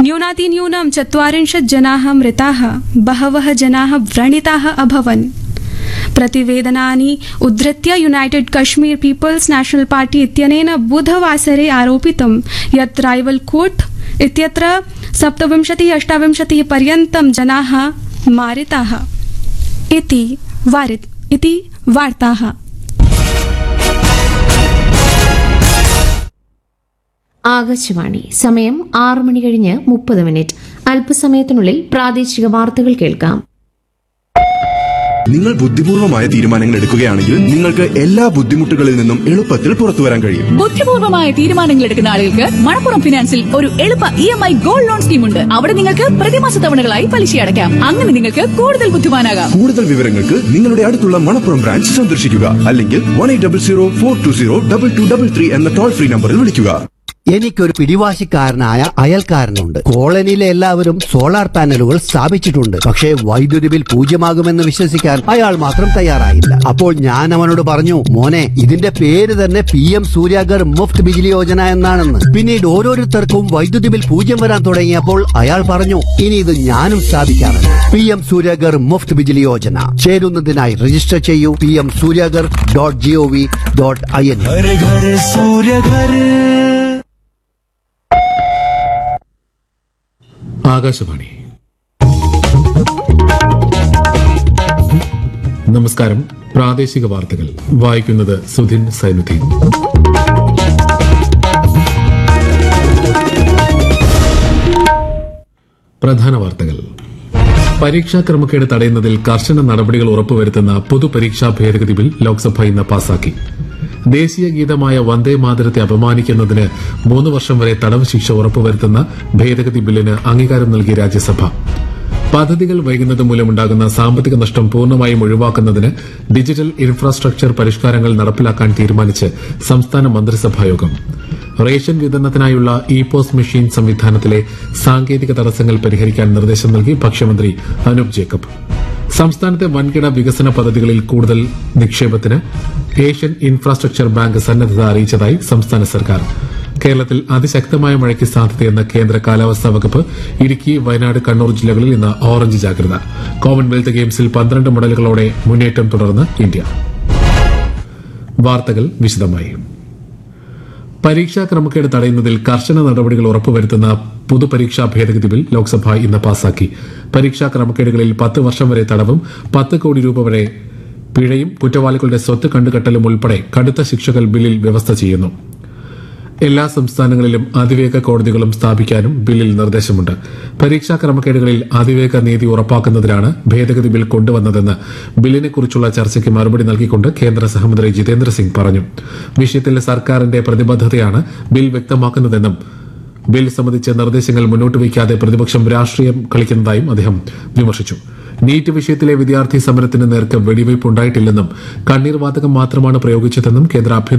न्यूनातिन्यूनं चत्वारिंशत् जनाः मृताः बहवः जनाः व्रणिताः अभवन् प्रतिवेदनानि उद्धृत्य united Kashmir people's national party इत्यनेन बुधवासरे आरोपितं यत् राइवल कोर्ट इत्यत्र सप्तविंशतिः अष्टाविंशतिः पर्यन्तं जनाः मारिताः इति वारित् इति वार्ताः ആകാശവാണി സമയം ആറു മണി കഴിഞ്ഞ് മുപ്പത് മിനിറ്റ് അല്പസമയത്തിനുള്ളിൽ പ്രാദേശിക വാർത്തകൾ കേൾക്കാം നിങ്ങൾ ബുദ്ധിപൂർവമായ തീരുമാനങ്ങൾ എടുക്കുകയാണെങ്കിൽ നിങ്ങൾക്ക് എല്ലാ ബുദ്ധിമുട്ടുകളിൽ നിന്നും എളുപ്പത്തിൽ പുറത്തു വരാൻ കഴിയും ബുദ്ധിപൂർവമായ തീരുമാനങ്ങൾ എടുക്കുന്ന ആളുകൾക്ക് മണപ്പുറം ഫിനാൻസിൽ ഒരു എളുപ്പ E M I gold loan scheme ഉണ്ട് അവിടെ നിങ്ങൾക്ക് പ്രതിമാസ തവണകളായി പലിശ അടയ്ക്കാം അങ്ങനെ നിങ്ങൾക്ക് കൂടുതൽ ബുദ്ധിമാനാകാം കൂടുതൽ വിവരങ്ങൾക്ക് നിങ്ങളുടെ അടുത്തുള്ള മണപ്പുറം ബ്രാഞ്ച് സന്ദർശിക്കുക അല്ലെങ്കിൽ one eight double zero four two zero double two double three എന്ന ടോൾ ഫ്രീ നമ്പറിൽ വിളിക്കുക എനിക്കൊരു പിടിവാശിക്കാരനായ അയൽക്കാരനുണ്ട് കോളനിയിലെ എല്ലാവരും സോളാർ പാനലുകൾ സ്ഥാപിച്ചിട്ടുണ്ട് പക്ഷേ വൈദ്യുതി ബിൽ പൂജ്യമാകുമെന്ന് വിശ്വസിക്കാൻ അയാൾ മാത്രം തയ്യാറായില്ല അപ്പോൾ ഞാൻ അവനോട് പറഞ്ഞു മോനെ ഇതിന്റെ പേര് തന്നെ പി എം സൂര്യാഗർ മുഫ്ത് ബിജിലി യോജന എന്നാണെന്ന് പിന്നീട് ഓരോരുത്തർക്കും വൈദ്യുതി ബിൽ പൂജ്യം വരാൻ തുടങ്ങിയപ്പോൾ അയാൾ പറഞ്ഞു ഇനി ഇത് ഞാനും സ്ഥാപിക്കാറുണ്ട് പി എം സൂര്യാഗർ മുഫ്ത് ബിജിലി യോജന ചേരുന്നതിനായി രജിസ്റ്റർ ചെയ്യൂ P M Suryaghar dot G O V dot I N Akashvani നമസ്കാരം പ്രാദേശിക വാർത്തകൾ വായിക്കുന്നത് സുധിൻ സൈനുദ്ദീൻ പ്രധാന വാർത്തകൾ പരീക്ഷാ ക്രമക്കേട് തടയുന്നതിൽ കർശന നടപടികൾ ഉറപ്പുവരുത്തുന്ന പൊതുപരീക്ഷാ ഭേദഗതി ബിൽ ലോക്സഭ ഇന്ന് പാസാക്കി ദേശീയ ഗീതമായ വന്ദേ മാതരത്തെ അപമാനിക്കുന്നതിന് മൂന്ന് വർഷം വരെ തടവ് ശിക്ഷ ഉറപ്പുവരുത്തുന്ന ഭേദഗതി ബില്ലിന് അംഗീകാരം നൽകി രാജ്യസഭ പദ്ധതികൾ വൈകുന്നത് മൂലമുണ്ടാകുന്ന സാമ്പത്തിക നഷ്ടം പൂർണ്ണമായും ഒഴിവാക്കുന്നതിന് ഡിജിറ്റൽ ഇൻഫ്രാസ്ട്രക്ചർ പരിഷ്കാരങ്ങൾ നടപ്പിലാക്കാൻ തീരുമാനിച്ച് സംസ്ഥാന മന്ത്രിസഭായോഗം റേഷൻ വിതരണത്തിനായുള്ള ഇ പോസ്റ്റ് മെഷീൻ സംവിധാനത്തിലെ സാങ്കേതിക തടസ്സങ്ങൾ പരിഹരിക്കാൻ നിർദ്ദേശം നൽകി ഭക്ഷ്യമന്ത്രി അനൂപ് ജേക്കബ് സംസ്ഥാനത്തെ വൻകിട വികസന പദ്ധതികളിൽ കൂടുതൽ നിക്ഷേപത്തിന് ഏഷ്യൻ ഇൻഫ്രാസ്ട്രക്ചർ ബാങ്ക് സന്നദ്ധത അറിയിച്ചതായി സംസ്ഥാന സർക്കാർ കേരളത്തിൽ അതിശക്തമായ മഴയ്ക്ക് സാധ്യതയെന്ന് കേന്ദ്ര കാലാവസ്ഥാ വകുപ്പ് ഇടുക്കി വയനാട് കണ്ണൂർ ജില്ലകളിൽ ഇന്ന് ഓറഞ്ച് ജാഗ്രത കോമൺവെൽത്ത് ഗെയിംസിൽ പന്ത്രണ്ട് മെഡലുകളോടെ മുന്നേറ്റം തുടർന്ന് ഇന്ത്യ വാർത്തകൾ വിശദമായി പരീക്ഷാ ക്രമക്കേട് തടയുന്നതിൽ കർശന നടപടികൾ ഉറപ്പുവരുത്തുന്ന പൊതുപരീക്ഷാ ഭേദഗതി ബിൽ ലോക്സഭ ഇന്ന് പാസാക്കി പരീക്ഷാ ക്രമക്കേടുകളിൽ പത്ത് വർഷം വരെ തടവും പത്ത് കോടി രൂപ വരെ പിഴയും കുറ്റവാളികളുടെ സ്വത്ത് കണ്ടുകെട്ടലും ഉൾപ്പെടെ കടുത്ത ശിക്ഷകൾ ബില്ലിൽ വ്യവസ്ഥ ചെയ്യുന്നു എല്ലാ സംസ്ഥാനങ്ങളിലും അതിവേഗ കോടതികളും സ്ഥാപിക്കാനും ബില്ലിൽ നിർദ്ദേശമുണ്ട് പരീക്ഷാ ക്രമക്കേടുകളിൽ അതിവേഗ നീതി ഉറപ്പാക്കുന്നതിനാണ് ഭേദഗതി ബിൽ കൊണ്ടുവന്നതെന്ന് ബില്ലിനെക്കുറിച്ചുള്ള ചർച്ചയ്ക്ക് മറുപടി നൽകിക്കൊണ്ട് കേന്ദ്ര സഹമന്ത്രി ജിതേന്ദ്ര സിംഗ് പറഞ്ഞു വിഷയത്തിൽ സർക്കാരിന്റെ പ്രതിബദ്ധതയാണ് ബിൽ വ്യക്തമാക്കുന്നതെന്നും ബിൽ സംബന്ധിച്ച നിർദ്ദേശങ്ങൾ മുന്നോട്ട് വയ്ക്കാതെ പ്രതിപക്ഷം രാഷ്ട്രീയം കളിക്കുന്നതായും അദ്ദേഹം വിമർശിച്ചു നീറ്റ് വിഷയത്തിലെ വിദ്യാർത്ഥി സമരത്തിന് നേർക്ക് വെടിവയ്പ് ഉണ്ടായിട്ടില്ലെന്നും കണ്ണീർ വാതകം മാത്രമാണ് പ്രയോഗിച്ചതെന്നും കേന്ദ്ര ആഭ്യന്തര